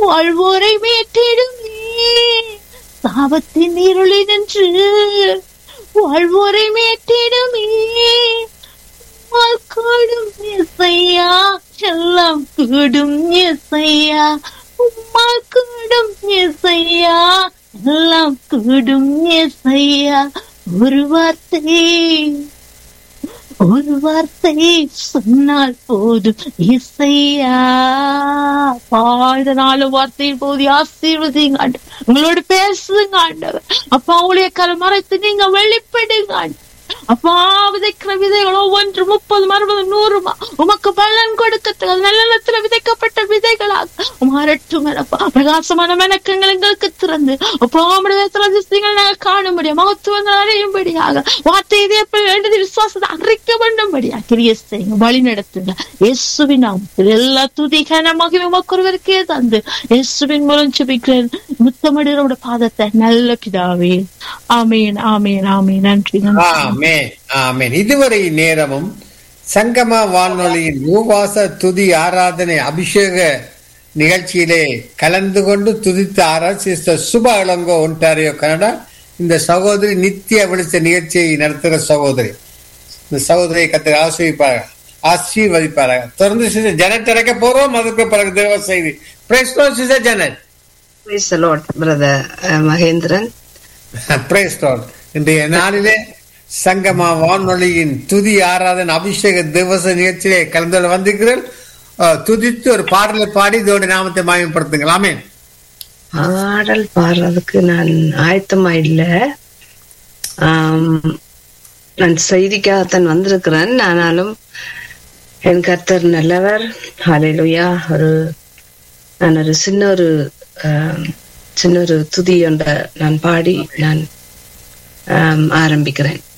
வாழ்வோரை மீட்டிடுமே சாபத்தின் இருளி நின்று வாழ்வோரை மீட்டிடுமே உம்மால் கூடும் இசையா எல்லாம் கூடும் இசையா உம்மால் கூடும் இசையா எல்லாம் கூடும் இசையா ஒரு வார்த்தை ஒரு வார்த்தை சொன்னால் போதும் இசையா பாழ்ந்த நாலு வார்த்தையின் போது ஆசீர்வதிங்க ஆண்டவர். உங்களோட பேசுங்க ஆண்டவர் அப்பா உங்களுடைய கரை மறைத்து நீங்க வெளிப்படுங்க ஆண்டவர். அப்பா விதைக்கிற விதைகள் ஒவ்வொன்று முப்பது அறுபது நூறுமா உமக்கு பலன் கொடுக்க நல்லத்துல விதைக்கப்பட்ட விதைகளாக மாறட்டும் அப்பா பிரகாசமான மெனக்கங்கள் எங்களுக்கு திறந்து அப்பா உம்முடைய விஷயங்கள் நாங்கள் காண முடியும் மகத்துவங்கள் அறியும்படியாக வார்த்தை இதே எழுதி விசுவாசத்தை அறிக்க பண்ணும்படியா கிரிய செய்யுங்க வழி நடத்துங்க இயேசுவின் நாமத்தில் எல்லா துதி கனமாக உமக்குருவருக்கே தந்து இயேசுவின் மூலம் சுபிக்கிறேன் முத்தமிடுறோட பாதத்தை நல்ல பிதாவே ஆமீன் ஆமீன் ஆமீன் நன்றி நன்றி ஆமென் ஆமென் இதுவரை நேரமும் சங்கம வானொலியின் உபவாச துதி ஆராதனை அபிஷேக நிகழ்ச்சியிலே கலந்து கொண்டு துதித்து ஆராய் sister Subha Ilango Ontario Canada இந்த சகோதரி நித்திய விழித்த நிகழ்ச்சியை நடத்துகிற சகோதரி இந்த சகோதரியை கத்திர ஆசிரியப்பார்கள் ஆசீர்வதிப்பார்கள் தொடர்ந்து சிஸ்டர் ஜனத் திறக்க போறோம் அதுக்கு பிறகு தேவ செய்தி பிரேஸ்டோ sister Janath Praise the Lord, brother uh, Mahendran Praise God. இன்றைய நாளிலே சங்கமா வானொலியின் துதி ஆராதன் அபிஷேக திவச நிகழ்ச்சியிலே கலந்து கொள்ள வந்திருக்கிறேன் அஹ், துதித்து ஒரு பாடலை பாடி இதோட நாமத்தை மாயப்படுத்துங்களாமே பாடல் பாடுறதுக்கு நான் ஆயத்தமா இல்ல ஆம், நான் செய்திக்காகத்தான் வந்திருக்கிறேன் ஆனாலும் என் கர்த்தர் நல்லவர் ஹalleluya ஒரு நான் ஒரு சின்ன ஒரு ஆம், சின்ன ஒரு துதி ஒன்றை நான் பாடி நான் ஆம், ஆரம்பிக்கிறேன்